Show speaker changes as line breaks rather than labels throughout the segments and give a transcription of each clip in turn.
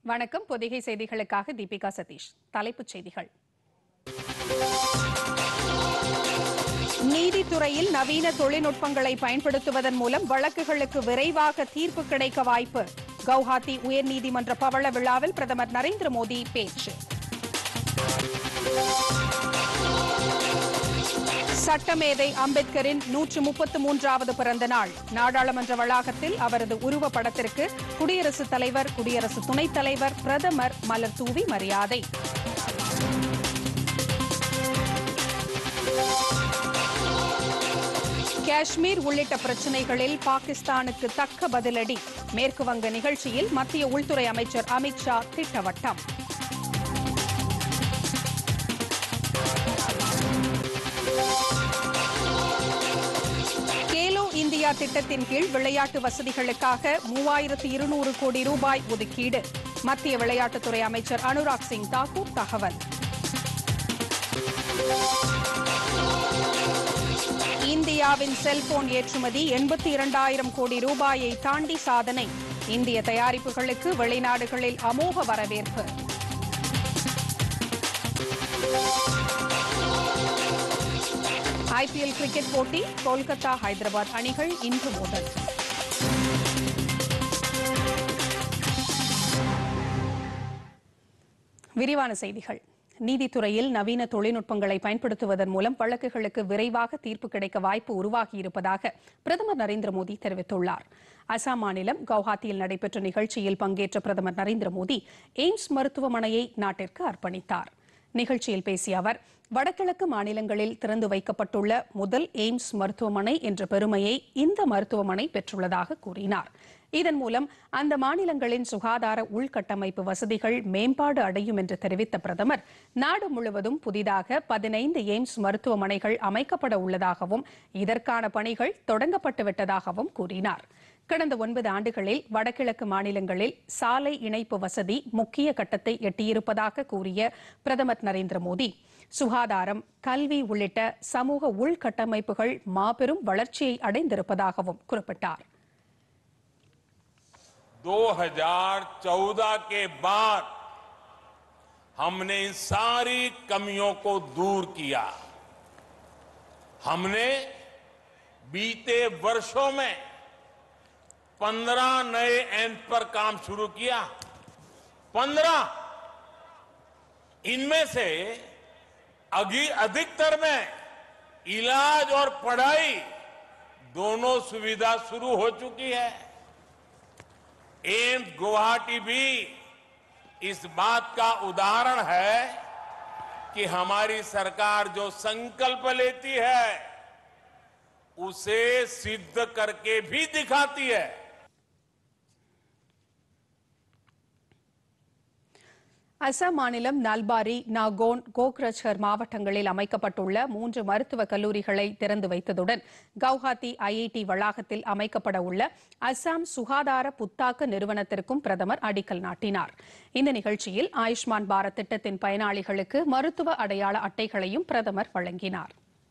வணக்கம் பொதிகை செய்திகளுக்காக தீபிகா சதீஷ் தலைப்புச் செய்திகள் நீதித்துறையில் நவீன தொழில்நுட்பங்களை பயன்படுத்துவதன் மூலம் வழக்குகளுக்கு விரைவாக தீர்ப்பு கிடைக்க வாய்ப்பு கவுஹாத்தி உயர்நீதிமன்ற பவள விழாவில் பிரதமர் நரேந்திர மோடி பேச்சு சட்டமேதை அம்பேத்கரின் நூற்று முப்பத்து மூன்றாவது பிறந்த நாள் நாடாளுமன்ற வளாகத்தில் அவரது உருவப்படத்திற்கு குடியரசுத் தலைவர் குடியரசு துணைத் தலைவர் பிரதமர் மலர் தூவி மரியாதை காஷ்மீர் உள்ளிட்ட பிரச்சினைகளில் பாகிஸ்தானுக்கு தக்க பதிலடி மேற்கு வங்க நிகழ்ச்சியில் மத்திய உள்துறை அமைச்சர் அமித் ஷா திட்டவட்டம் கேலோ இந்தியா திட்டத்தின் கீழ் விளையாட்டு வசதிகளுக்காக மூவாயிரத்து இருநூறு கோடி ரூபாய் ஒதுக்கீடு மத்திய விளையாட்டுத்துறை அமைச்சர் அனுராக் சிங் தாக்கூர் தகவல் இந்தியாவின் செல்போன் ஏற்றுமதி எண்பத்தி இரண்டாயிரம் கோடி ரூபாயை தாண்டி சாதனை இந்திய தயாரிப்புகளுக்கு வெளிநாடுகளில் அமோக வரவேற்பு ஐபிஎல் கிரிக்கெட் போட்டி கொல்கத்தா ஹைதராபாத் அணிகள் இன்று மோதல் விரிவான செய்திகள் நீதித்துறையில் நவீன தொழில்நுட்பங்களை பயன்படுத்துவதன் மூலம் வழக்குகளுக்கு விரைவாக தீர்ப்பு கிடைக்க வாய்ப்பு உருவாகியிருப்பதாக பிரதமர் நரேந்திர மோடி தெரிவித்துள்ளார் அசாம் மாநிலம் கவுஹாத்தியில் நடைபெற்ற நிகழ்ச்சியில் பங்கேற்ற பிரதமர் நரேந்திர மோடி எய்ம்ஸ் மருத்துவமனையை நாட்டிற்கு அர்ப்பணித்தார் நிகழ்ச்சியில் பேசிய அவர் வடகிழக்கு மாநிலங்களில் திறந்து வைக்கப்பட்டுள்ள முதல் எய்ம்ஸ் மருத்துவமனை என்ற பெருமையை இந்த மருத்துவமனை பெற்றுள்ளதாக கூறினார் இதன் மூலம் அந்த மாநிலங்களின் சுகாதார உள்கட்டமைப்பு வசதிகள் மேம்பாடு அடையும் என்று தெரிவித்த பிரதமர் நாடு முழுவதும் புதிதாக பதினைந்து எய்ம்ஸ் மருத்துவமனைகள் அமைக்கப்பட உள்ளதாகவும் இதற்கான பணிகள் தொடங்கப்பட்டு விட்டதாகவும் கூறினார் கடந்த ஒன்பது ஆண்டுகளில் வடகிழக்கு மாநிலங்களில் சாலை இணைப்பு வசதி முக்கிய கட்டத்தை எட்டியிருப்பதாக கூறிய பிரதமர் நரேந்திர மோடி சுகாதாரம் கல்வி உள்ளிட்ட சமூக உள்கட்டமைப்புகள் மாபெரும் வளர்ச்சியை அடைந்திருப்பதாகவும் குறிப்பிட்டார்
2014 के बाद हमने इन सारी कमियों को दूर किया हमने बीते वर्षों में 15 नए एंड पर काम शुरू किया 15 इनमें से अभी अधिकतर में इलाज और पढ़ाई दोनों सुविधा शुरू हो चुकी है एम्स गुवाहाटी भी इस बात का उदाहरण है कि हमारी सरकार जो संकल्प लेती है उसे सिद्ध करके भी दिखाती है
அசாம் மாநிலம் நல்பாரி நாகோன் கோக்ரஜர் மாவட்டங்களில் அமைக்கப்பட்டுள்ள மூன்று மருத்துவக் கல்லூரிகளை திறந்து வைத்ததுடன் கவுஹாத்தி ஐஐடி வளாகத்தில் அமைக்கப்பட உள்ள அசாம் சுகாதார புத்தாக்க நிறுவனத்திற்கும் பிரதமர் அடிக்கல் நாட்டினார் இந்த நிகழ்ச்சியில் ஆயுஷ்மான் பாரத் திட்டத்தின் பயனாளிகளுக்கு மருத்துவ அடையாள அட்டைகளையும் பிரதமர் வழங்கினார்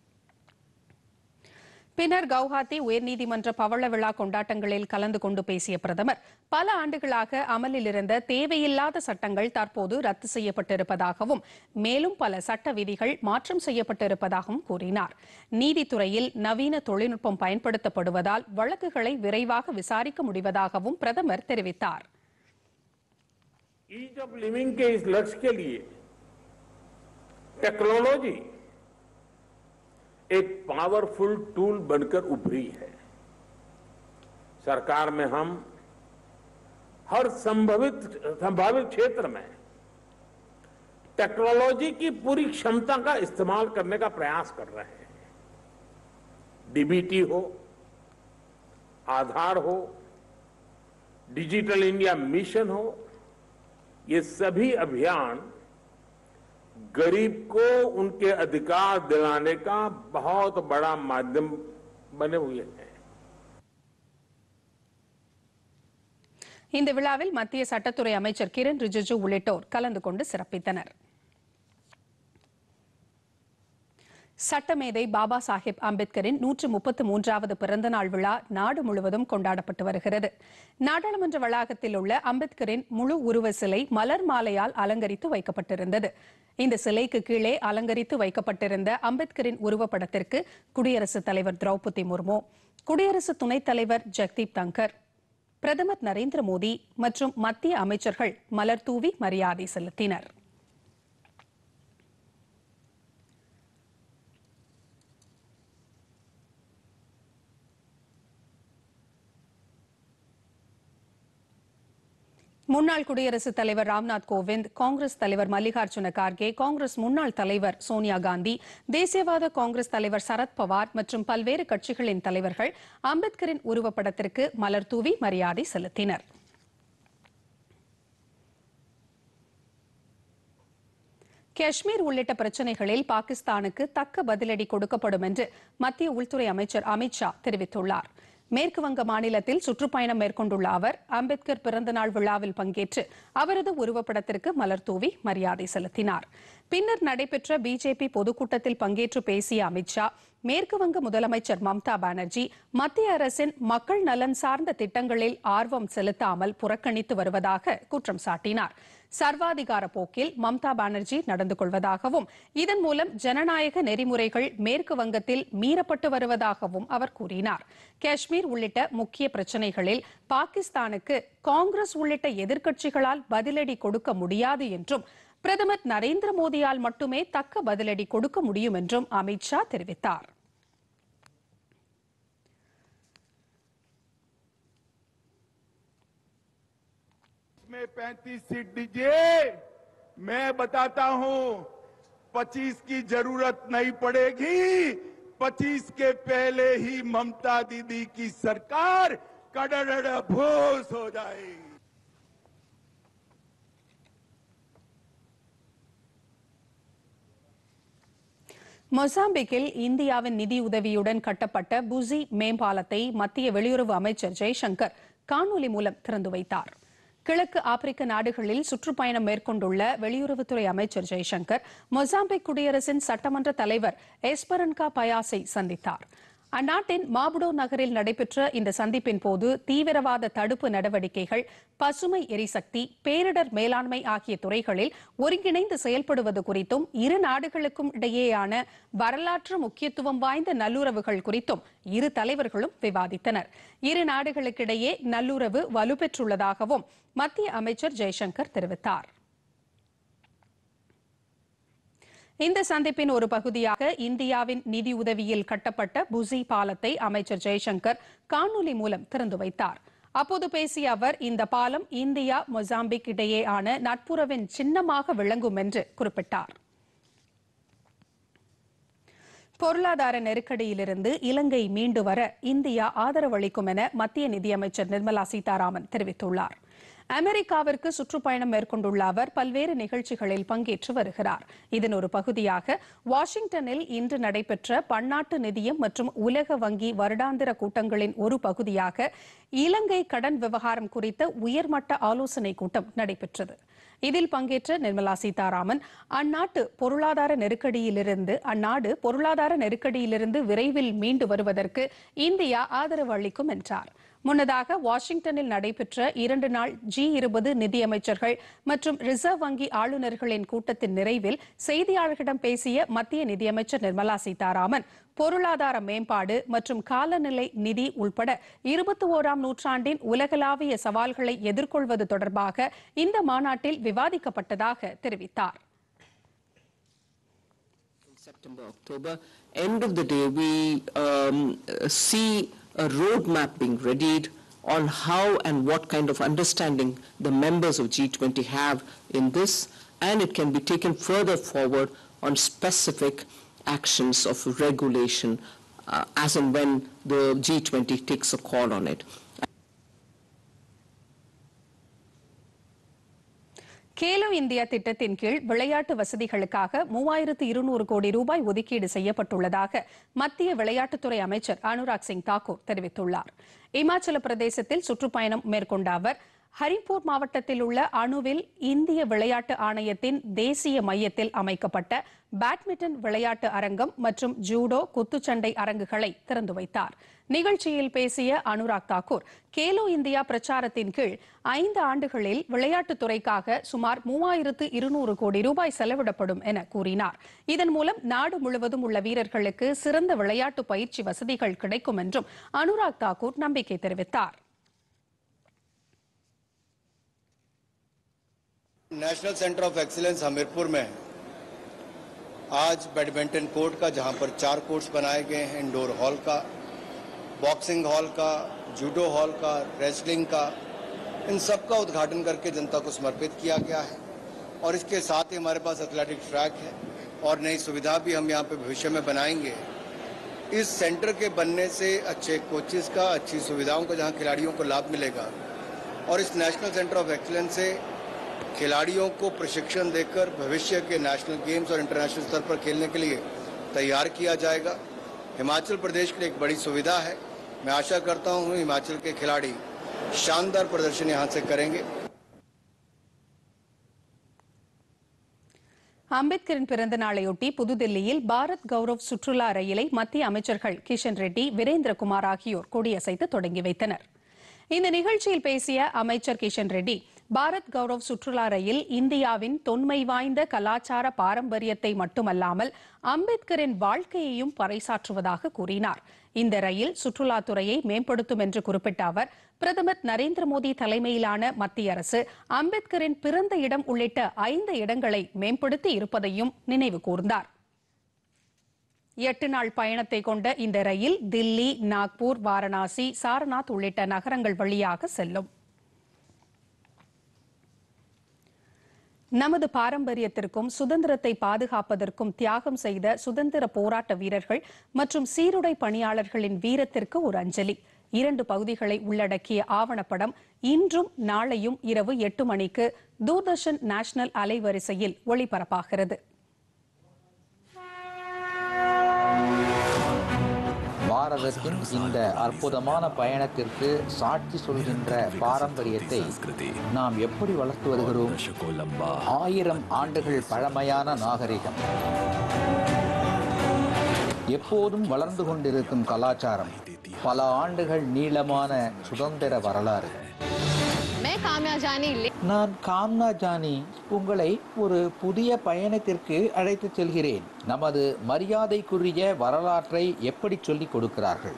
பின்னர் கவுஹாத்தி உயர்நீதிமன்ற பவள விழா கொண்டாட்டங்களில் கலந்து கொண்டு பேசிய பிரதமர் பல ஆண்டுகளாக அமலில் இருந்த தேவையில்லாத சட்டங்கள் தற்போது ரத்து செய்யப்பட்டிருப்பதாகவும் மேலும் பல சட்ட விதிகள் மாற்றம் செய்யப்பட்டிருப்பதாகவும் கூறினார் நீதித்துறையில் நவீன தொழில்நுட்பம் பயன்படுத்தப்படுவதால் வழக்குகளை விரைவாக விசாரிக்க முடிவதாகவும் பிரதமர் தெரிவித்தார்
ईज ऑफ लिविंग के इस लक्ष्य के लिए टेक्नोलॉजी एक पावरफुल टूल बनकर उभरी है सरकार में हम हर संभवित संभावित क्षेत्र में टेक्नोलॉजी की पूरी क्षमता का इस्तेमाल करने का प्रयास कर रहे हैं डीबीटी हो आधार हो डिजिटल इंडिया मिशन हो ये सभी अभियान गरीब को उनके अधिकार दिलाने का बहुत बड़ा माध्यम बने हुए हैं
இந்த விழாவில் மத்திய சட்டத்துறை அமைச்சர் கிரண் ரிஜிஜு உள்ளிட்டோர் கலந்து கொண்டு சிறப்பித்தனர் சட்டமேதை பாபா சாஹேப் அம்பேத்கரின் நூற்று முப்பத்து மூன்றாவது பிறந்த நாள் விழா நாடு முழுவதும் கொண்டாடப்பட்டு வருகிறது நாடாளுமன்ற வளாகத்தில் உள்ள அம்பேத்கரின் முழு உருவ சிலை மலர் மாலையால் அலங்கரித்து வைக்கப்பட்டிருந்தது இந்த சிலைக்கு கீழே அலங்கரித்து வைக்கப்பட்டிருந்த அம்பேத்கரின் உருவப்படத்திற்கு குடியரசுத் தலைவர் திரௌபதி முர்மு குடியரசு துணைத் தலைவர் ஜெக்தீப் தங்கர் பிரதமர் நரேந்திர மோடி மற்றும் மத்திய அமைச்சர்கள் மலர் தூவி மரியாதை செலுத்தினர் முன்னாள் குடியரசுத் தலைவர் ராம்நாத் கோவிந்த் காங்கிரஸ் தலைவர் மல்லிகார்ஜுன கார்கே காங்கிரஸ் முன்னாள் தலைவர் சோனியா காந்தி தேசியவாத காங்கிரஸ் தலைவர் சரத் பவார் மற்றும் பல்வேறு கட்சிகளின் தலைவர்கள் அம்பேத்கரின் உருவப்படத்திற்கு மலர் தூவி மரியாதை செலுத்தினர் காஷ்மீர் உள்ளிட்ட பிரச்சினைகளில் பாகிஸ்தானுக்கு தக்க பதிலடி கொடுக்கப்படும் என்று மத்திய உள்துறை அமைச்சர் அமித் ஷா தெரிவித்துள்ளார் மேற்கு வங்க மாநிலத்தில் சுற்றுப்பயணம் மேற்கொண்டுள்ள அவர் அம்பேத்கர் பிறந்தநாள் விழாவில் பங்கேற்று அவரது உருவப்படத்திற்கு மலர் தூவி மரியாதை செலுத்தினார் பின்னர் நடைபெற்ற பிஜேபி பொதுக்கூட்டத்தில் பங்கேற்று பேசிய அமித் ஷா மேற்கு வங்க முதலமைச்சர் மம்தா பானர்ஜி மத்திய அரசின் மக்கள் நலன் சார்ந்த திட்டங்களில் ஆர்வம் செலுத்தாமல் புறக்கணித்து வருவதாக குற்றம் சாட்டினார் சர்வாதிகார போக்கில் மம்தா பானர்ஜி நடந்து கொள்வதாகவும் இதன் மூலம் ஜனநாயக நெறிமுறைகள் மேற்கு வங்கத்தில் மீறப்பட்டு வருவதாகவும் அவர் கூறினார் காஷ்மீர் உள்ளிட்ட முக்கிய பிரச்சினைகளில் பாகிஸ்தானுக்கு காங்கிரஸ் உள்ளிட்ட எதிர்க்கட்சிகளால் பதிலடி கொடுக்க முடியாது என்றும் பிரதமர் நரேந்திர மோடியால் மட்டுமே தக்க பதிலடி கொடுக்க முடியும் என்றும் அமித் ஷா தெரிவித்தார்
में 35 सीट दीजिए मैं बताता हूं 25 की जरूरत नहीं पड़ेगी 25 के पहले ही ममता दीदी की सरकार कड़ड़ भूस हो जाएगी
மொசாம்பிக்கில் இந்தியாவின் நிதியுதவியுடன் கட்டப்பட்ட புசி மேம்பாலத்தை மத்திய வெளியுறவு அமைச்சர் ஜெய்சங்கர் காணொலி மூலம் திறந்து வைத்தார் கிழக்கு ஆப்பிரிக்க நாடுகளில் சுற்றுப்பயணம் மேற்கொண்டுள்ள வெளியுறவுத்துறை அமைச்சர் ஜெய்சங்கர் மொசாம்பிக் குடியரசின் சட்டமன்ற தலைவர் எஸ்பரன்கா பயாஸை சந்தித்தார் அந்நாட்டின் மாபுடோ நகரில் நடைபெற்ற இந்த சந்திப்பின் போது தீவிரவாத தடுப்பு நடவடிக்கைகள் பசுமை எரிசக்தி பேரிடர் மேலாண்மை ஆகிய துறைகளில் ஒருங்கிணைந்து செயல்படுவது குறித்தும் இரு நாடுகளுக்கும் இடையேயான வரலாற்று முக்கியத்துவம் வாய்ந்த நல்லுறவுகள் குறித்தும் இரு தலைவர்களும் விவாதித்தனர் இரு நாடுகளுக்கிடையே நல்லுறவு வலுப்பெற்றுள்ளதாகவும் மத்திய அமைச்சர் ஜெய்சங்கர் தெரிவித்தார் இந்த சந்திப்பின் ஒரு பகுதியாக இந்தியாவின் நிதியுதவியில் கட்டப்பட்ட புசி பாலத்தை அமைச்சர் ஜெய்சங்கர் காணொலி மூலம் திறந்து வைத்தார் அப்போது பேசிய அவர் இந்த பாலம் இந்தியா மொசாம்பிக் இடையேயான நட்புறவின் சின்னமாக விளங்கும் என்று குறிப்பிட்டார் பொருளாதார நெருக்கடியிலிருந்து இலங்கை மீண்டு வர இந்தியா ஆதரவளிக்கும் என மத்திய நிதியமைச்சர் நிர்மலா சீதாராமன் தெரிவித்துள்ளார் அமெரிக்காவிற்கு சுற்றுப்பயணம் மேற்கொண்டுள்ள அவர் பல்வேறு நிகழ்ச்சிகளில் பங்கேற்று வருகிறார் இதன் ஒரு பகுதியாக வாஷிங்டனில் இன்று நடைபெற்ற பன்னாட்டு நிதியம் மற்றும் உலக வங்கி வருடாந்திர கூட்டங்களின் ஒரு பகுதியாக இலங்கை கடன் விவகாரம் குறித்த உயர்மட்ட ஆலோசனைக் கூட்டம் நடைபெற்றது இதில் பங்கேற்ற நிர்மலா சீதாராமன் அந்நாட்டு பொருளாதார நெருக்கடியிலிருந்து அந்நாடு பொருளாதார நெருக்கடியிலிருந்து விரைவில் மீண்டு வருவதற்கு இந்தியா ஆதரவு அளிக்கும் என்றார் முன்னதாக வாஷிங்டனில் நடைபெற்ற இரண்டு நாள் ஜி இருபது நிதியமைச்சர்கள் மற்றும் ரிசர்வ் வங்கி ஆளுநர்களின் கூட்டத்தின் நிறைவில் செய்தியாளர்களிடம் பேசிய மத்திய நிதியமைச்சர் நிர்மலா சீதாராமன் பொருளாதார மேம்பாடு மற்றும் காலநிலை நிதி உள்பட இருபத்தி ஓராம் நூற்றாண்டின் உலகளாவிய சவால்களை எதிர்கொள்வது தொடர்பாக இந்த மாநாட்டில் விவாதிக்கப்பட்டதாக தெரிவித்தார்
September, October. End of the day, we um, see a roadmap being readied on how and what kind of understanding the members of G20 have in this, and it can be taken further forward on specific actions of regulation uh, as and when the G20 takes a call on it.
Khelo India திட்டத்தின் கீழ் விளையாட்டு வசதிகளுக்காக மூவாயிரத்து இருநூறு கோடி ரூபாய் ஒதுக்கீடு செய்யப்பட்டுள்ளதாக மத்திய விளையாட்டுத்துறை அமைச்சர் அனுராக் சிங் தாக்கூர் தெரிவித்துள்ளார் இமாச்சல பிரதேசத்தில் சுற்றுப்பயணம் மேற்கொண்ட அவர் ஹரிப்பூர் மாவட்டத்தில் உள்ள அணுவில் இந்திய விளையாட்டு ஆணையத்தின் தேசிய மையத்தில் அமைக்கப்பட்ட பேட்மிண்டன் விளையாட்டு அரங்கம் மற்றும் ஜூடோ குத்துச்சண்டை அரங்குகளை திறந்து வைத்தார் நிகழ்ச்சியில் பேசிய அனுராக் தாக்கூர் கேலோ இந்தியா பிரச்சாரத்தின் கீழ் ஐந்து ஆண்டுகளில் விளையாட்டுத் துறைக்காக சுமார் மூவாயிரத்து இருநூறு கோடி ரூபாய் செலவிடப்படும் என கூறினார் இதன் மூலம் நாடு முழுவதும் உள்ள வீரர்களுக்கு சிறந்த விளையாட்டு பயிற்சி வசதிகள் கிடைக்கும் என்றும் அனுராக் தாக்கூர் நம்பிக்கை தெரிவித்தார்
national centre of excellence Hamirpur में आज बैडमिंटन कोर्ट का जहां पर चार कोर्ट्स बनाए गए हैं इंडोर हॉल का बॉक्सिंग हॉल का जूडो हॉल का रेसलिंग का इन सब का उद्घाटन करके जनता को समर्पित किया गया है और इसके साथ ही हमारे पास एथलेटिक ट्रैक है और नई सुविधा भी हम यहाँ पे भविष्य में बनाएंगे इस सेंटर के बनने से अच्छे कोचेस का अच्छी सुविधाओं का जहाँ खिलाड़ियों को लाभ मिलेगा और इस नेशनल सेंटर ऑफ एक्सीलेंस से खिलाड़ियों को प्रशिक्षण देकर भविष्य के नेशनल गेम्स और इंटरनेशनल स्तर पर खेलने के लिए तैयार किया जाएगा हिमाचल प्रदेश के लिए एक बड़ी सुविधा है मैं आशा करता हूं हिमाचल के खिलाड़ी शानदार प्रदर्शन यहां से करेंगे
அம்பேத்கரின் பிறந்த நாளையொட்டி புதுதில்லியில் பாரத் கௌரவ் சுற்றுலா ரயிலை மத்திய அமைச்சர்கள் கிஷன் ரெட்டி வீரேந்திரகுமார் ஆகியோர் கொடியசைத்து தொடங்கி வைத்தனர் இந்த நிகழ்ச்சியில் பேசிய அமைச்சர் கிஷன் ரெட்டி பாரத் கௌரவ் சுற்றுலா ரயில் இந்தியாவின் தொன்மை வாய்ந்த கலாச்சார பாரம்பரியத்தை மட்டுமல்லாமல் அம்பேத்கரின் வாழ்க்கையையும் பறைசாற்றுவதாக கூறினார் இந்த ரயில் சுற்றுலாத்துறையை மேம்படுத்தும் என்று குறிப்பிட்ட அவர் பிரதமர் நரேந்திர மோடி தலைமையிலான மத்திய அரசு அம்பேத்கரின் பிறந்த இடம் உள்ளிட்ட ஐந்து இடங்களை மேம்படுத்தி இருப்பதையும் நினைவு கூர்ந்தார் எட்டு நாள் பயணத்தை கொண்ட இந்த ரயில் தில்லி நாக்பூர் வாரணாசி சாரநாத் உள்ளிட்ட நகரங்கள் வழியாக செல்லும் நமது பாரம்பரியத்திற்கும் சுதந்திரத்தை பாதுகாப்பதற்கும் தியாகம் செய்த சுதந்திர போராட்ட வீரர்கள் மற்றும் சீருடை பணியாளர்களின் வீரத்திற்கு ஒரு அஞ்சலி இரண்டு பகுதிகளை உள்ளடக்கிய ஆவணப்படம் இன்றும் நாளையும் இரவு எட்டு மணிக்கு தூர்தர்ஷன் நேஷனல் அலைவரிசையில் ஒளிபரப்பாகிறது
பாரதத்தின் இந்த அற்புதமான பயணத்திற்கு சாட்சி சொல்கின்ற பாரம்பரியத்தை நாம் எப்படி வளர்த்து வருகிறோம் ஆயிரம் ஆண்டுகள் பழமையான நாகரிகம் எப்போதும் வளர்ந்து கொண்டிருக்கும் கலாச்சாரம் பல ஆண்டுகள் நீளமான சுதந்திர வரலாறு
मैं कामया जानी ले
நான் காம்னா ஜானி உங்களை ஒரு புதிய பயணத்திற்கு அழைத்துச் செல்கிறேன் நமது மரியாதைக்குரிய வரலாற்றை எப்படி சொல்லிக் கொடுக்கிறார்கள்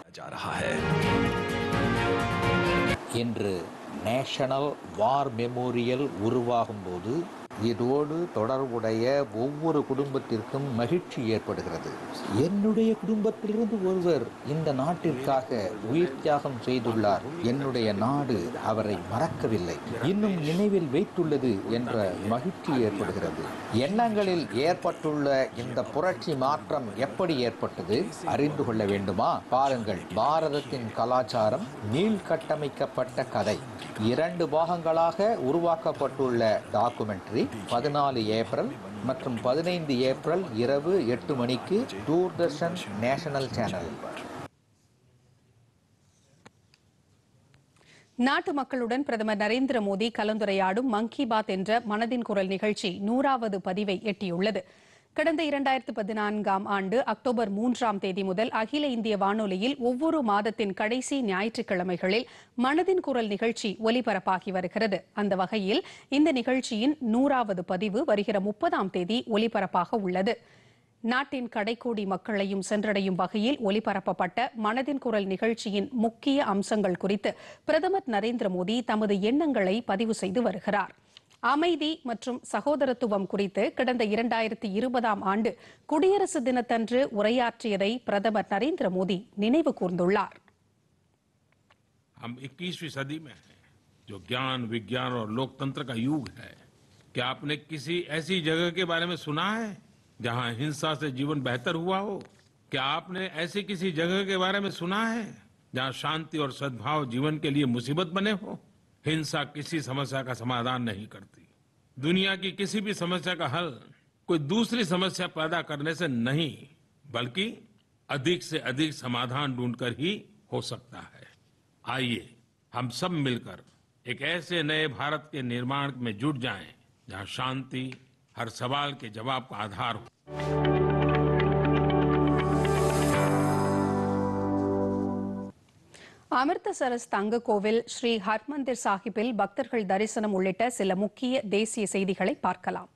என்று நேஷனல் வார் மெமோரியல் உருவாகும் போது இதோடு தொடர்புடைய ஒவ்வொரு குடும்பத்திற்கும் மகிழ்ச்சி ஏற்படுகிறது என்னுடைய குடும்பத்திலிருந்து ஒருவர் இந்த நாட்டிற்காக உயிர் தியாகம் செய்துள்ளார் என்னுடைய நாடு அவரை மறக்கவில்லை இன்னும் நினைவில் வைத்துள்ளது என்ற மகிழ்ச்சி ஏற்படுகிறது எண்ணங்களில் ஏற்பட்டுள்ள இந்த புரட்சி மாற்றம் எப்படி ஏற்பட்டது அறிந்து கொள்ள வேண்டுமா பாருங்கள் பாரதத்தின் கலாச்சாரம் நீள் கட்டமைக்கப்பட்ட கதை இரண்டு பாகங்களாக உருவாக்கப்பட்டுள்ள டாக்குமெண்ட்ரி பதினாலு ஏப்ரல் மற்றும் பதினைந்து ஏப்ரல் இரவு எட்டு மணிக்கு தூர்தர்ஷன் நேஷனல் சேனல்
நாட்டு மக்களுடன் பிரதமர் நரேந்திர மோடி கலந்துரையாடும் மன் கி பாத் என்ற மனதின் குரல் நிகழ்ச்சி நூறாவது பதிவை எட்டியுள்ளது கடந்த இரண்டாயிரத்து பதினான்காம் ஆண்டு அக்டோபர் மூன்றாம் தேதி முதல் அகில இந்திய வானொலியில் ஒவ்வொரு மாதத்தின் கடைசி ஞாயிற்றுக்கிழமைகளில் மனதின் குரல் நிகழ்ச்சி ஒலிபரப்பாகி வருகிறது அந்த வகையில் இந்த நிகழ்ச்சியின் நூறாவது பதிவு வருகிற முப்பதாம் தேதி ஒலிபரப்பாக உள்ளது நாட்டின் கடைக்கோடி மக்களையும் சென்றடையும் வகையில் ஒலிபரப்பப்பட்ட மனதின் குரல் நிகழ்ச்சியின் முக்கிய அம்சங்கள் குறித்து பிரதமர் நரேந்திர மோடி தமது எண்ணங்களை பதிவு செய்து வருகிறார் அமைதி மற்றும் சகோதரத்துவம் குறித்து கடந்த இரண்டாயிரத்தி இருபதாம் ஆண்டு குடியரசு தினத்தன்று உரையாற்றியதை பிரதமர் நரேந்திர மோடி நினைவு கூர்ந்துள்ளார்
हम 21वीं सदी में हैं जो ज्ञान विज्ञान और लोकतंत्र का युग है क्या आपने किसी ऐसी जगह के बारे में सुना है जहां हिंसा से जीवन बेहतर हुआ हो क्या आपने ऐसी किसी जगह के बारे में सुना है जहां शांति और सद्भाव जीवन के लिए मुसीबत बने हो हिंसा किसी समस्या का समाधान नहीं करती दुनिया की किसी भी समस्या का हल कोई दूसरी समस्या पैदा करने से नहीं बल्कि अधिक से अधिक समाधान ढूंढकर ही हो सकता है आइए हम सब मिलकर एक ऐसे नए भारत के निर्माण में जुट जाएं जहां शांति हर सवाल के जवाब का आधार हो
அமிர்தசரஸ் தங்க கோவில் ஸ்ரீ ஹர்மந்திர் சாஹிப்பில் பக்தர்கள் தரிசனம் உள்ளிட்ட சில முக்கிய தேசிய செய்திகளை பார்க்கலாம்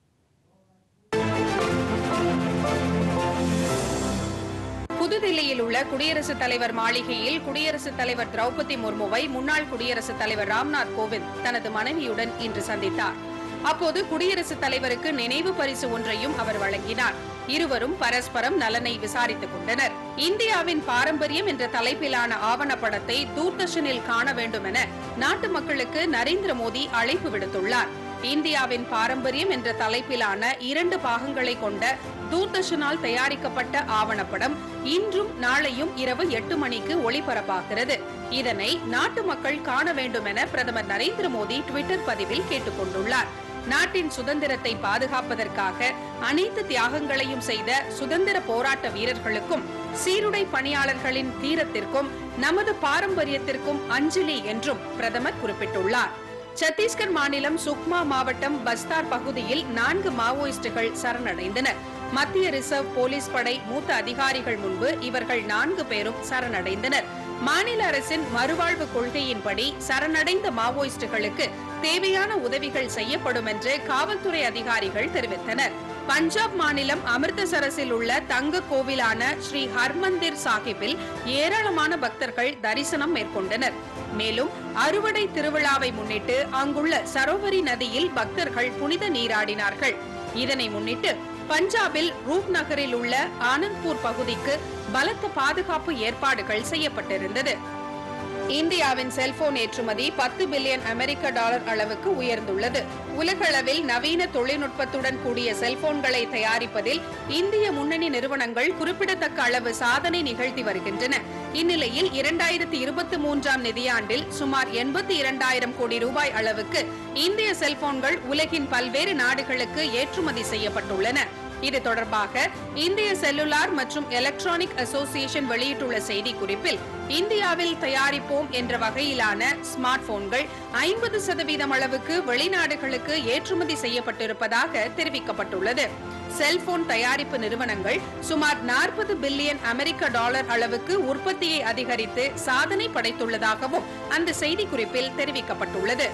புதுதில்லியில் உள்ள குடியரசுத் தலைவர் மாளிகையில் குடியரசுத் தலைவர் திரௌபதி முர்முவை முன்னாள் குடியரசுத் தலைவர் ராம்நாத் கோவிந்த் தனது மனைவியுடன் இன்று சந்தித்தார் அப்போது குடியரசுத் தலைவருக்கு நினைவு பரிசு ஒன்றையும் அவர் வழங்கினார் இருவரும் பரஸ்பரம் நலனை விசாரித்துக் கொண்டனர் இந்தியாவின் பாரம்பரியம் என்ற தலைப்பிலான ஆவணப்படத்தை தூர்தர்ஷனில் காண வேண்டும் என நாட்டு மக்களுக்கு நரேந்திர மோடி அழைப்பு விடுத்துள்ளார் இந்தியாவின் பாரம்பரியம் என்ற தலைப்பிலான இரண்டு பாகங்களை கொண்ட தூர்தர்ஷனால் தயாரிக்கப்பட்ட ஆவணப்படம் இன்றும் நாளையும் இரவு எட்டு மணிக்கு ஒளிபரப்பாகிறது இதனை நாட்டு மக்கள் காண வேண்டும் என பிரதமர் நரேந்திர மோடி டுவிட்டர் பதிவில் கேட்டுக் கொண்டுள்ளார் நாட்டின் சுதந்திரத்தை பாதுகாப்பதற்காக அனைத்து தியாகங்களையும் செய்த சுதந்திர போராட்ட வீரர்களுக்கும் சீருடை பணியாளர்களின் தீரத்திற்கும் நமது பாரம்பரியத்திற்கும் அஞ்சலி என்றும் பிரதமர் குறிப்பிட்டுள்ளார் சத்தீஸ்கர் மாநிலம் சுக்மா மாவட்டம் பஸ்தார் பகுதியில் நான்கு மாவோயிஸ்டுகள் சரணடைந்தனர் மத்திய ரிசர்வ் போலீஸ் படை மூத்த அதிகாரிகள் முன்பு இவர்கள் நான்கு பேரும் சரணடைந்தனர் மாநில அரசின் மறுவாழ்வு கொள்கையின்படி சரணடைந்த மாவோயிஸ்டுகளுக்கு தேவையான உதவிகள் செய்யப்படும் என்று காவல்துறை அதிகாரிகள் தெரிவித்தனர் பஞ்சாப் மாநிலம் அமிர்தசரஸில் உள்ள தங்க கோவிலான ஸ்ரீ ஹர்மந்திர் சாஹிப்பில் ஏராளமான பக்தர்கள் தரிசனம் மேற்கொண்டனர் மேலும் அறுவடை திருவிழாவை முன்னிட்டு அங்குள்ள சரோவரி நதியில் பக்தர்கள் புனித நீராடினார்கள் இதனை முன்னிட்டு பஞ்சாபில் ரூப் நகரில் உள்ள ஆனந்த்பூர் பகுதிக்கு பலத்த பாதுகாப்பு ஏற்பாடுகள் செய்யப்பட்டிருந்தது இந்தியாவின் செல்போன் ஏற்றுமதி பத்து பில்லியன் அமெரிக்க டாலர் அளவுக்கு உயர்ந்துள்ளது உலகளவில் நவீன தொழில்நுட்பத்துடன் கூடிய செல்போன்களை தயாரிப்பதில் இந்திய முன்னணி நிறுவனங்கள் குறிப்பிடத்தக்க அளவு சாதனை நிகழ்த்தி வருகின்றன இந்நிலையில் இரண்டாயிரத்தி இருபத்தி மூன்றாம் நிதியாண்டில் சுமார் எண்பத்தி இரண்டாயிரம் கோடி ரூபாய் அளவுக்கு இந்திய செல்போன்கள் உலகின் பல்வேறு நாடுகளுக்கு ஏற்றுமதி செய்யப்பட்டுள்ளன இது தொடர்பாக இந்திய செல்லுலார் மற்றும் எலக்ட்ரானிக் அசோசியேஷன் வெளியிட்டுள்ள செய்திக்குறிப்பில் இந்தியாவில் தயாரிப்போம் என்ற வகையிலான ஸ்மார்ட் போன்கள் ஐம்பது சதவீதம் அளவுக்கு வெளிநாடுகளுக்கு ஏற்றுமதி செய்யப்பட்டிருப்பதாக தெரிவிக்கப்பட்டுள்ளது செல்போன் தயாரிப்பு நிறுவனங்கள் சுமார் நாற்பது பில்லியன் அமெரிக்க டாலர் அளவுக்கு உற்பத்தியை அதிகரித்து சாதனை படைத்துள்ளதாகவும் அந்த செய்திக்குறிப்பில் தெரிவிக்கப்பட்டுள்ளது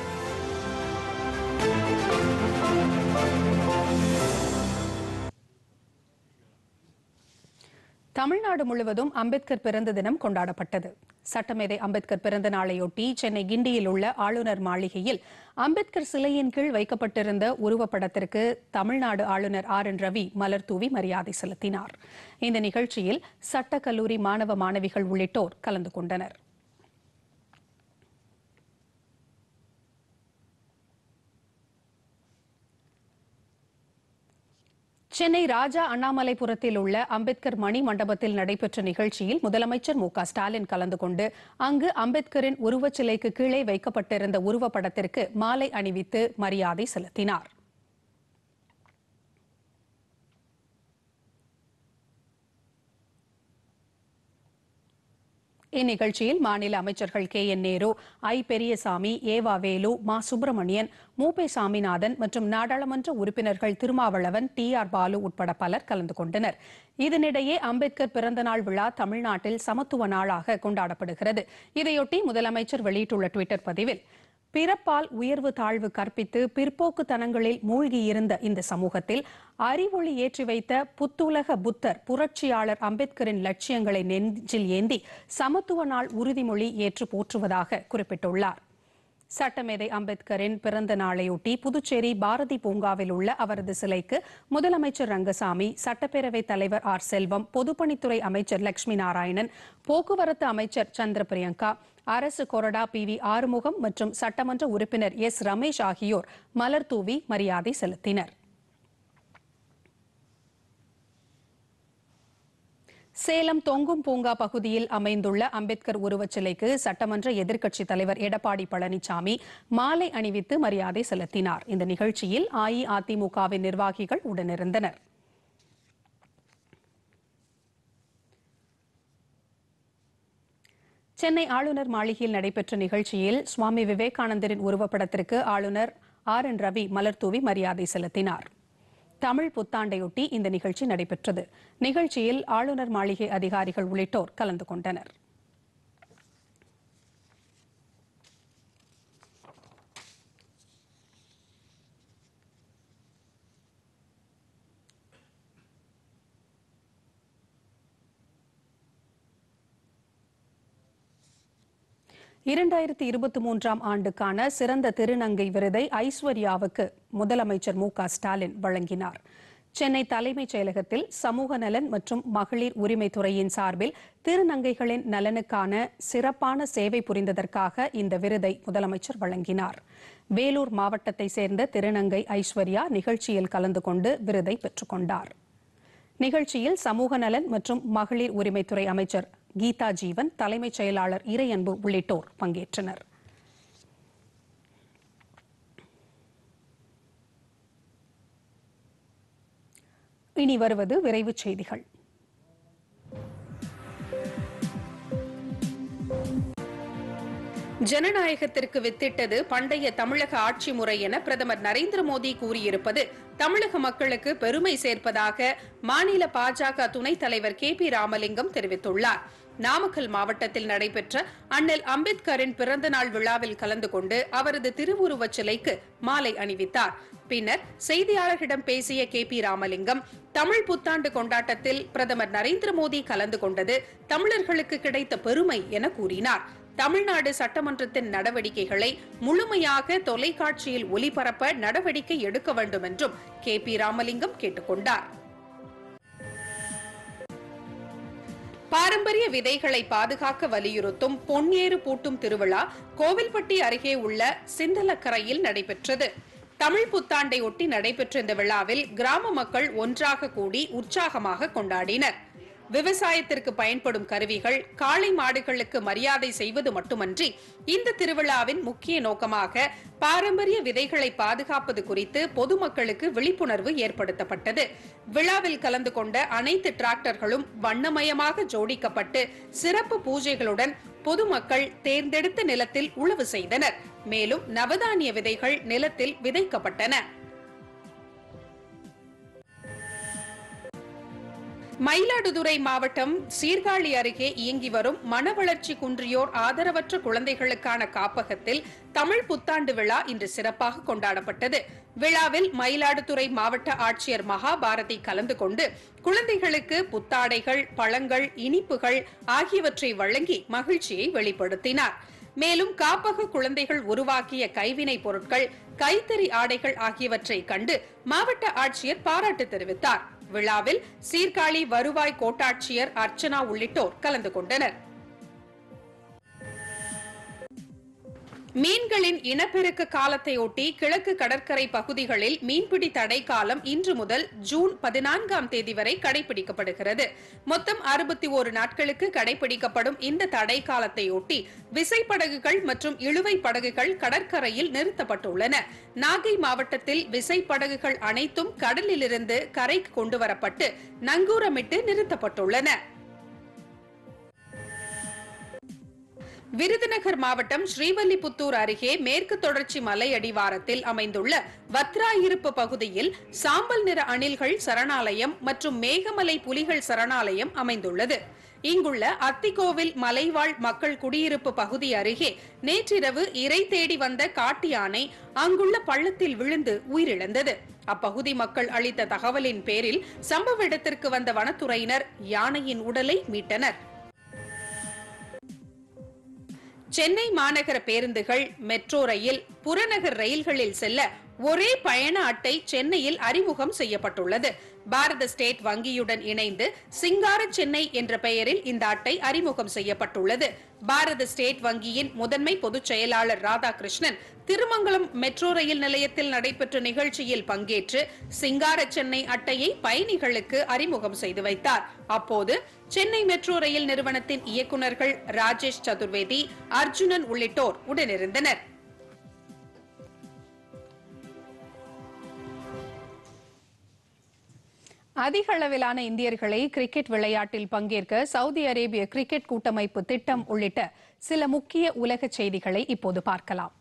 தமிழ்நாடு முழுவதும் அம்பேத்கர் பிறந்த தினம் கொண்டாடப்பட்டது சட்டமேதை அம்பேத்கர் பிறந்த நாளையொட்டி சென்னை கிண்டியில் உள்ள ஆளுநர் மாளிகையில் அம்பேத்கர் சிலையின் கீழ் வைக்கப்பட்டிருந்த உருவப்படத்திற்கு தமிழ்நாடு ஆளுநர் ஆர் என் ரவி மலர் தூவி மரியாதை செலுத்தினார் இந்த நிகழ்ச்சியில் சட்டக்கல்லூரி மாணவ மாணவிகள் உள்ளிட்டோர் கலந்து கொண்டனர் சென்னை ராஜா அண்ணாமலைபுரத்தில் உள்ள அம்பேத்கர் மணி மண்டபத்தில் நடைபெற்ற நிகழ்ச்சியில் முதலமைச்சர் மு க ஸ்டாலின் கலந்து கொண்டு அங்கு அம்பேத்கரின் உருவச்சிலைக்கு கீழே வைக்கப்பட்டிருந்த உருவப்படத்திற்கு மாலை அணிவித்து மரியாதை செலுத்தினார் இந்நிகழ்ச்சியில் மாநில அமைச்சர்கள் K N Nehru I Periyasamy ஏவா வேலு மா சுப்பிரமணியன் மூபே சாமிநாதன் மற்றும் நாடாளுமன்ற உறுப்பினர்கள் திருமாவளவன் டி ஆர் பாலு உட்பட பலர் கலந்து கொண்டனர் இதனிடையே அம்பேத்கர் பிறந்தநாள் விழா தமிழ்நாட்டில் சமத்துவ நாளாக கொண்டாடப்படுகிறது இதையொட்டி முதலமைச்சர் வெளியிட்டுள்ள டுவிட்டர் பதிவில் பிறப்பால் உயர்வு தாழ்வு கற்பித்து பிற்போக்குத்தனங்களில் மூழ்கியிருந்த இந்த சமூகத்தில் அறிவொளி ஏற்றி வைத்த புத்துலக புத்தர் புரட்சியாளர் அம்பேத்கரின் லட்சியங்களை நெஞ்சில் ஏந்தி சமத்துவ நாள் உறுதிமொழி ஏற்று போற்றுவதாக குறிப்பிட்டுள்ளார் சட்டமேதை அம்பேத்கரின் பிறந்த நாளையொட்டி புதுச்சேரி பாரதி பூங்காவில் உள்ள அவரது சிலைக்கு முதலமைச்சர் ரங்கசாமி சட்டப்பேரவைத் தலைவர் ஆர் செல்வம் பொதுப்பணித்துறை அமைச்சர் லட்சுமி நாராயணன் போக்குவரத்து அமைச்சர் சந்திர பிரியங்கா அரசு கொறடா பி வி ஆறுமுகம் மற்றும் சட்டமன்ற உறுப்பினர் எஸ் ரமேஷ் ஆகியோர் மலர் தூவி மரியாதை செலுத்தினர் சேலம் தொங்கும் பூங்கா பகுதியில் அமைந்துள்ள அம்பேத்கர் உருவச்சிலைக்கு சட்டமன்ற எதிர்க்கட்சித் தலைவர் எடப்பாடி பழனிசாமி மாலை அணிவித்து மரியாதை செலுத்தினார் இந்த நிகழ்ச்சியில் அஇஅதிமுகவின் நிர்வாகிகள் உடனிருந்தனர் சென்னை ஆளுநர் மாளிகையில் நடைபெற்ற நிகழ்ச்சியில் சுவாமி விவேகானந்தரின் உருவப்படத்திற்கு ஆளுநர் ஆர் என் ரவி மலர்தூவி மரியாதை செலுத்தினார் தமிழ் புத்தாண்டையொட்டி இந்த நிகழ்ச்சி நடைபெற்றது நிகழ்ச்சியில் ஆளுநர் மாளிகை அதிகாரிகள் உள்ளிட்டோர் கலந்து கொண்டனர் இரண்டாயிரத்தி இருபத்தி மூன்றாம் ஆண்டுக்கான சிறந்த திருநங்கை விருதை ஐஸ்வர்யாவுக்கு முதலமைச்சர் மு க ஸ்டாலின் வழங்கினார் சென்னை தலைமைச் செயலகத்தில் சமூக நலன் மற்றும் மகளிர் உரிமைத்துறையின் சார்பில் திருநங்கைகளின் நலனுக்கான சிறப்பான சேவை புரிந்ததற்காக இந்த விருதை முதலமைச்சர் வழங்கினார் வேலூர் மாவட்டத்தை சேர்ந்த திருநங்கை ஐஸ்வர்யா நிகழ்ச்சியில் கலந்து கொண்டு விருதை பெற்றுக்கொண்டார் நிகழ்ச்சியில் சமூக நலன் மற்றும் மகளிர் உரிமைத்துறை அமைச்சர் கீதா ஜீவன் தலைமைச் செயலாளர் இறையன்பு உள்ளிட்டோர் பங்கேற்றனர் இனி வருவது விரைவுச் செய்திகள் ஜனநாயகத்திற்கு வித்திட்டது பண்டைய தமிழக ஆட்சி முறை என பிரதமர் நரேந்திர மோடி கூறியிருப்பது தமிழக மக்களுக்கு பெருமை சேர்ப்பதாக மாநில பாஜக துணைத் தலைவர் கே பி ராமலிங்கம் தெரிவித்துள்ளார் நாமக்கல் மாவட்டத்தில் நடைபெற்ற அண்ணல் அம்பேத்கரின் பிறந்தநாள் விழாவில் கலந்து கொண்டு அவரது திருவுருவச் சிலைக்கு மாலை அணிவித்தார் பின்னர் செய்தியாளர்களிடம் பேசிய கே பி ராமலிங்கம் தமிழ் புத்தாண்டு கொண்டாட்டத்தில் பிரதமர் நரேந்திர மோடி கலந்து கொண்டது தமிழர்களுக்கு கிடைத்த பெருமை என கூறினார் தமிழ்நாடு சட்டமன்றத்தின் நடவடிக்கைகளை முழுமையாக தொலைக்காட்சியில் ஒளிபரப்ப நடவடிக்கை எடுக்க வேண்டும் என்றும் கே பி ராமலிங்கம் கேட்டுக்கொண்டார் பாரம்பரிய விதைகளை பாதுகாக்க வலியுறுத்தும் பொன்னேறு பூட்டும் திருவிழா கோவில்பட்டி அருகே உள்ள சிந்தலக்கரையில் நடைபெற்றது தமிழ் புத்தாண்டை ஒட்டி நடைபெற்ற இந்த விழாவில் கிராம மக்கள் ஒன்றாக கூடி உற்சாகமாக கொண்டாடினர் விவசாயத்திற்கு பயன்படும் கருவிகள் காளை மாடுகளுக்கு மரியாதை செய்வது மட்டுமன்றி இந்த திருவிழாவின் முக்கிய நோக்கமாக பாரம்பரிய விதைகளை பாதுகாப்பது குறித்து பொதுமக்களுக்கு விழிப்புணர்வு ஏற்படுத்தப்பட்டது விழாவில் கலந்து கொண்ட அனைத்து டிராக்டர்களும் வண்ணமயமாக ஜோடிக்கப்பட்டு சிறப்பு பூஜைகளுடன் பொதுமக்கள் தேர்ந்தெடுத்த நிலத்தில் உழவு செய்தனர் மேலும் நவதானிய விதைகள் நிலத்தில் விதைக்கப்பட்டன மயிலாடுதுறை மாவட்டம் சீர்காழி அருகே இயங்கி வரும் மனவளர்ச்சி குன்றியோர் ஆதரவற்ற குழந்தைகளுக்கான காப்பகத்தில் தமிழ் புத்தாண்டு விழா இன்று சிறப்பாக கொண்டாடப்பட்டது விழாவில் மயிலாடுதுறை மாவட்ட ஆட்சியர் மகாபாரதி கலந்து கொண்டு குழந்தைகளுக்கு புத்தாடைகள் பழங்கள் இனிப்புகள் ஆகியவற்றை வழங்கி மகிழ்ச்சியை வெளிப்படுத்தினார் மேலும் காப்பக குழந்தைகள் உருவாக்கிய கைவினை பொருட்கள் கைத்தறி ஆடைகள் ஆகியவற்றை கண்டு மாவட்ட ஆட்சியர் பாராட்டு தெரிவித்தார் விழாவில் சீர்காழி வருவாய் கோட்டாட்சியர் அர்ச்சனா உள்ளிட்டோர் கலந்து கொண்டனர் மீன்களின் இனப்பெருக்க காலத்தையொட்டி கிழக்கு கடற்கரை பகுதிகளில் மீன்பிடி தடை காலம் இன்று முதல் ஜூன் பதினான்காம் தேதி வரை கடைபிடிக்கப்படுகிறது மொத்தம் அறுபத்தி ஒரு நாட்களுக்கு கடைபிடிக்கப்படும் இந்த தடை காலத்தையொட்டி விசைப்படகுகள் மற்றும் இழுவை படகுகள் கடற்கரையில் நிறுத்தப்பட்டுள்ளன நாகை மாவட்டத்தில் விசைப்படகுகள் அனைத்தும் கடலிலிருந்து கரைக்கு கொண்டுவரப்பட்டு நங்கூரமிட்டு நிறுத்தப்பட்டுள்ளன விருதுநகர் மாவட்டம் ஸ்ரீவல்லிபுத்தூர் அருகே மேற்கு தொடர்ச்சி மலை அடிவாரத்தில் அமைந்துள்ள வத்ராயிருப்பு பகுதியில் சாம்பல் நிற அணில்கள் சரணாலயம் மற்றும் மேகமலை புலிகள் சரணாலயம் அமைந்துள்ளது இங்குள்ள அத்திக்கோவில் மலைவாழ் மக்கள் குடியிருப்பு பகுதி அருகே நேற்றிரவு இறை தேடி வந்த காட்டு யானை அங்குள்ள பள்ளத்தில் விழுந்து உயிரிழந்தது அப்பகுதி மக்கள் அளித்த தகவலின் பேரில் சம்பவ இடத்திற்கு வந்த வனத்துறையினர் யானையின் உடலை மீட்டனர் சென்னை மாநகர பேருந்துகள் மெட்ரோ ரயில் புறநகர் ரயில்களில் செல்ல ஒரே பயண அட்டை சென்னையில் அறிமுகம் செய்யப்பட்டுள்ளது பாரத ஸ்டேட் வங்கியுடன் இணைந்து சிங்கார சென்னை என்ற பெயரில் இந்த அட்டை அறிமுகம் செய்யப்பட்டுள்ளது பாரத ஸ்டேட் வங்கியின் முதன்மை பொதுச் செயலாளர் ராதாகிருஷ்ணன் திருமங்கலம் மெட்ரோ ரயில் நிலையத்தில் நடைபெற்ற நிகழ்ச்சியில் பங்கேற்று சிங்கார சென்னை அட்டையை பயணிகளுக்கு அறிமுகம் செய்து வைத்தார் அப்போது சென்னை மெட்ரோ ரயில் நிறுவனத்தின் இயக்குநர்கள் ராஜேஷ் சதுர்வேதி அர்ஜுனன் உள்ளிட்டோர் உடனிருந்தனர் அதிக அளவிலான இந்தியர்களை கிரிக்கெட் விளையாட்டில் பங்கேற்க சவுதி அரேபிய கிரிக்கெட் கூட்டமைப்பு திட்டம் உள்ளிட்ட சில முக்கிய உலக செய்திகளை இப்போது பார்க்கலாம்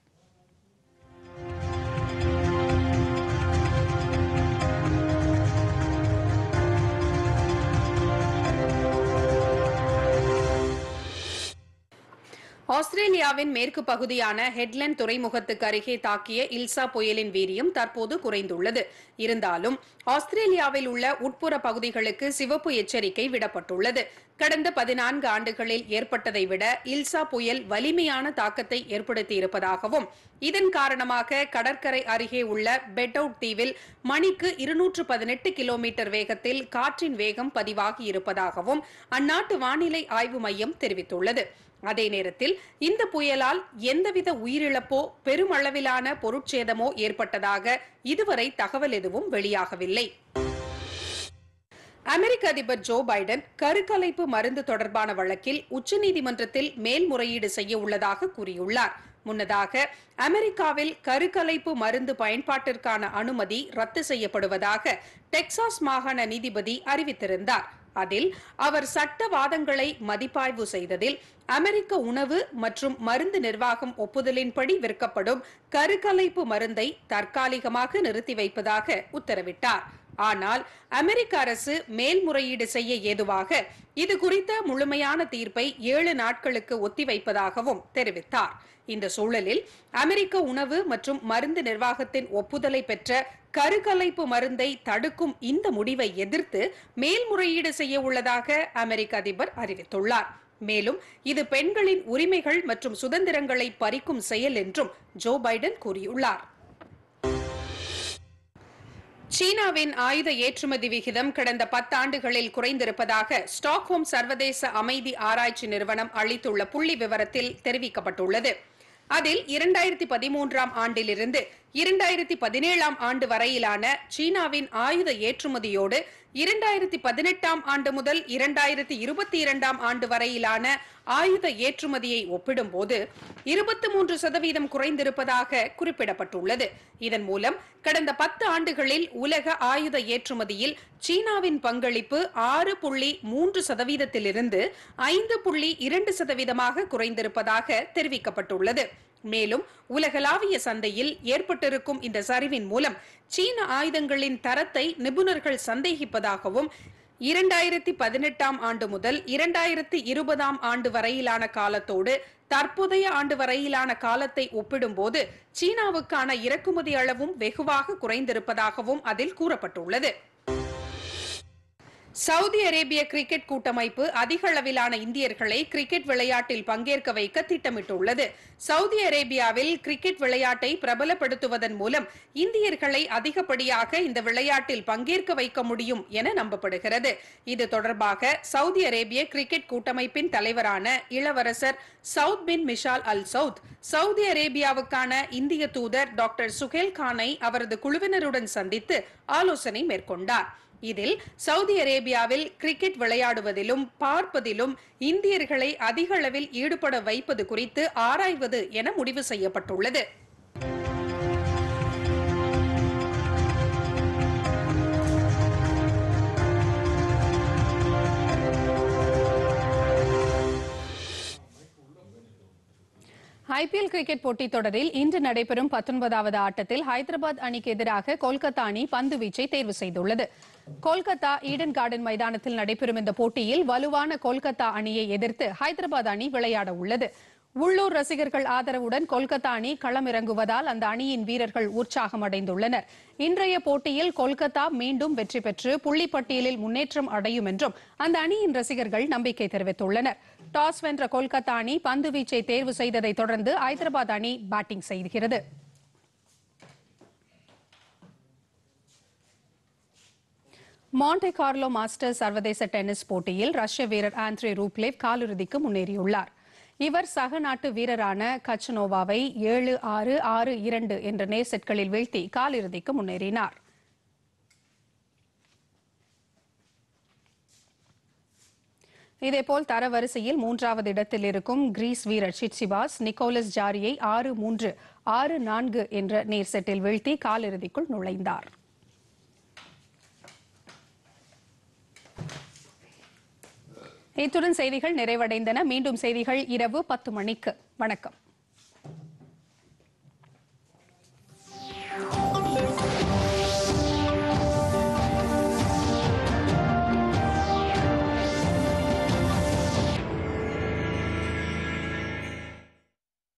ஆஸ்திரேலியாவின் மேற்கு பகுதியான ஹெட்லண்ட் துறைமுகத்துக்கு அருகே தாக்கிய இல்சா புயலின் வீரியம் தற்போது குறைந்துள்ளது இருந்தாலும் ஆஸ்திரேலியாவில் உள்ள உட்புற பகுதிகளுக்கு சிவப்பு எச்சரிக்கை விடப்பட்டுள்ளது கடந்த பதினான்கு ஆண்டுகளில் ஏற்பட்டதை விட இல்சா புயல் வலிமையான தாக்கத்தை ஏற்படுத்தியிருப்பதாகவும் இதன் காரணமாக கடற்கரை அருகே உள்ள பெட்டவுட் தீவில் மணிக்கு இருநூற்று பதினெட்டு கிலோமீட்டர் வேகத்தில் காற்றின் வேகம் பதிவாகி இருப்பதாகவும் அந்நாட்டு வானிலை ஆய்வு மையம் தெரிவித்துள்ளது அதே நேரத்தில் இந்த புயலால் எந்தவித உயிரிழப்போ பெருமளவிலான பொருட்சேதமோ ஏற்பட்டதாக இதுவரை தகவல் எதுவும் வெளியாகவில்லை அமெரிக்க அதிபர் ஜோ பைடன் கருக்கலைப்பு மருந்து தொடர்பான வழக்கில் உச்சநீதிமன்றத்தில் மேல்முறையீடு செய்ய உள்ளதாக கூறியுள்ளார் முன்னதாக அமெரிக்காவில் கருக்கலைப்பு மருந்து பயன்பாட்டிற்கான அனுமதி ரத்து செய்யப்படுவதாக டெக்சாஸ் மாகாண நீதிபதி அறிவித்திருந்தார் அதில் அவர் சட்ட வாதங்களை மதிப்பாய்வு செய்ததில் அமெரிக்க உணவு மற்றும் மருந்து நிர்வாகம் ஒப்புதலின்படி விற்கப்படும் கருக்கலைப்பு மருந்தை தற்காலிகமாக நிறுத்தி வைப்பதாக உத்தரவிட்டார் ஆனால் அமெரிக்க அரசு மேல்முறையீடு செய்ய ஏதுவாக இது குறித்த முழுமையான தீர்ப்பை ஏழு நாட்களுக்கு ஒத்திவைப்பதாகவும் தெரிவித்தார் இந்த சூழலில் அமெரிக்க உணவு மற்றும் மருந்து நிர்வாகத்தின் ஒப்புதலை பெற்ற கருக்கலைப்பு மருந்தை தடுக்கும் இந்த முடிவை எதிர்த்து மேல்முறையீடு செய்ய உள்ளதாக அமெரிக்க அதிபர் அறிவித்துள்ளார் மேலும் இது பெண்களின் உரிமைகள் மற்றும் சுதந்திரங்களை பறிக்கும் செயல் என்றும் ஜோ பைடன் கூறியுள்ளார் சீனாவின் ஆயுத ஏற்றுமதி விகிதம் கடந்த பத்தாண்டுகளில் குறைந்திருப்பதாக ஸ்டாக்ஹோம் சர்வதேச அமைதி ஆராய்ச்சி நிறுவனம் அளித்துள்ள புள்ளி விவரத்தில் தெரிவிக்கப்பட்டுள்ளது அதில் இரண்டாயிரத்தி பதிமூன்றாம் ஆண்டிலிருந்து இரண்டாயிரத்தி பதினேழாம் ஆண்டு வரையிலான சீனாவின் ஆயுத ஏற்றுமதியோடு இரண்டாயிரத்தி பதினெட்டாம் ஆண்டு முதல் இரண்டாயிரத்தி இருபத்தி இரண்டாம் ஆண்டு வரையிலான ஆயுத ஏற்றுமதியை ஒப்பிடும்போது இருபத்தி மூன்று சதவீதம் குறைந்திருப்பதாக குறிப்பிடப்பட்டுள்ளது இதன் மூலம் கடந்த பத்து ஆண்டுகளில் உலக ஆயுத ஏற்றுமதியில் சீனாவின் பங்களிப்பு ஆறு புள்ளி மூன்று சதவீதத்திலிருந்து ஐந்து புள்ளி இரண்டு சதவீதமாக குறைந்திருப்பதாக தெரிவிக்கப்பட்டுள்ளது மேலும் உலகளாவிய சந்தையில் ஏற்பட்டிருக்கும் இந்த சரிவின் மூலம் சீன ஆயுதங்களின் தரத்தை நிபுணர்கள் சந்தேகிப்பதாகவும் இரண்டாயிரத்தி பதினெட்டாம் ஆண்டு முதல் இரண்டாயிரத்தி இருபதாம் ஆண்டு வரையிலான காலத்தோடு தற்போதைய ஆண்டு வரையிலான காலத்தை ஒப்பிடும்போது சீனாவுக்கான இறக்குமதி அளவும் வெகுவாக குறைந்திருப்பதாகவும் அதில் கூறப்பட்டுள்ளது சவுதி அரேபிய கிரிக்கெட் கூட்டமைப்பு அதிக அளவிலான இந்தியர்களை கிரிக்கெட் விளையாட்டில் பங்கேற்க வைக்க திட்டமிட்டுள்ளது சவுதி அரேபியாவில் கிரிக்கெட் விளையாட்டை பிரபலப்படுத்துவதன் மூலம் இந்தியர்களை அதிகப்படியாக இந்த விளையாட்டில் பங்கேற்க வைக்க முடியும் என நம்பப்படுகிறது இது தொடர்பாக சவுதி அரேபிய கிரிக்கெட் கூட்டமைப்பின் தலைவரான இளவரசர் Saud bin Mishal al Saud Saudi அரேபியாவுக்கான இந்திய தூதர் டாக்டர் சுஹேல் கானை அவரது குழுவினருடன் சந்தித்து ஆலோசனை மேற்கொண்டார் இதில் சவுதி அரேபியாவில் கிரிக்கெட் விளையாடுவதிலும் பார்ப்பதிலும் இந்தியர்களை அதிக அளவில் ஈடுபட வைப்பது குறித்து ஆராய்வது என முடிவு செய்யப்பட்டுள்ளது ஐபிஎல் கிரிக்கெட் போட்டித் தொடரில் இன்று நடைபெறும் பத்தொன்பதாவது ஆட்டத்தில் ஹைதராபாத் அணிக்கு எதிராக கொல்கத்தா அணி பந்து வீச்சை தேர்வு செய்துள்ளது கொல்கத்தா ஈடன் கார்டன் மைதானத்தில் நடைபெறும் இந்த போட்டியில் வலுவான கொல்கத்தா அணியை எதிர்த்து ஹைதராபாத் அணி விளையாட உள்ளது உள்ளூர் ரசிகர்கள் ஆதரவுடன் கொல்கத்தா அணி களமிறங்குவதால் அந்த அணியின் வீரர்கள் உற்சாகம் அடைந்துள்ளனர் இன்றைய போட்டியில் கொல்கத்தா மீண்டும் வெற்றி பெற்று புள்ளிப்பட்டியலில் முன்னேற்றம் அடையும் என்றும் அந்த அணியின் ரசிகர்கள் நம்பிக்கை தெரிவித்துள்ளனர் டாஸ் வென்ற கொல்கத்தா அணி பந்து வீச்சை தேர்வு செய்ததை தொடர்ந்து ஐதராபாத் அணி பேட்டிங் செய்கிறது மாண்டே கார்லோ மாஸ்டர்ஸ் சர்வதேச டென்னிஸ் போட்டியில் ரஷ்ய வீரர் ஆண்ட்ரே ரூப்லேவ் காலிறுதிக்கு முன்னேறியுள்ளார் இவர் சக நாட்டு வீரரான கச்சனோவாவை ஏழு ஆறு ஆறு இரண்டு என்ற நேர் செட்களில் வீழ்த்தி காலிறுதிக்கு முன்னேறினார் இதேபோல் தரவரிசையில் மூன்றாவது இடத்தில் இருக்கும் கிரீஸ் வீரர் சிட்சிபாஸ் நிக்கோலஸ் ஜாரியை ஆறு மூன்று ஆறு நான்கு என்ற நேர் செட்டில் வீழ்த்தி காலிறுதிக்குள் நுழைந்தார் இத்துடன் செய்திகள் நிறைவடைந்தன மீண்டும் செய்திகள் இரவு பத்து மணிக்கு வணக்கம்